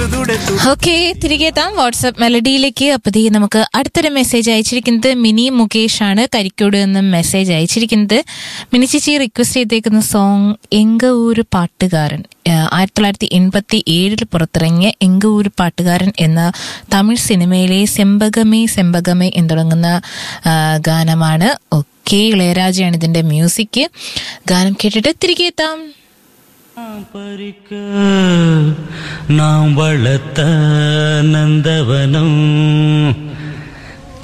okay തിരികെ എത്താം WhatsApp മെലഡിയിലേക്ക് അപ്പൊ ദേ നമുക്ക് അടുത്തൊരു മെസ്സേജ് അയച്ചിരിക്കുന്നത് മിനി മുകേഷ് ആണ് കരിക്കോട് നിന്ന് മെസ്സേജ് അയച്ചിരിക്കുന്നത് മിനി ചേച്ചി റിക്വസ്റ്റ് ചെയ്തേക്കുന്ന സോങ് എങ്ക ഊര് പാട്ടുകാരൻ ആഹ് ആയിരത്തി തൊള്ളായിരത്തി എൺപത്തി ഏഴിൽ പുറത്തിറങ്ങിയ എങ്ക ഊര് പാട്ടുകാരൻ എന്ന തമിഴ് സിനിമയിലെ സെമ്പകമേ സെമ്പകമേ എന്ന് തുടങ്ങുന്ന ആഹ് ഗാനമാണ് ഓക്കെ ഇളയരാജയാണ് ഇതിന്റെ മ്യൂസിക് ഗാനം കേട്ടിട്ട് തിരികെ എത്താം பறிக்க நாம் வளர்த்த நந்தவனம்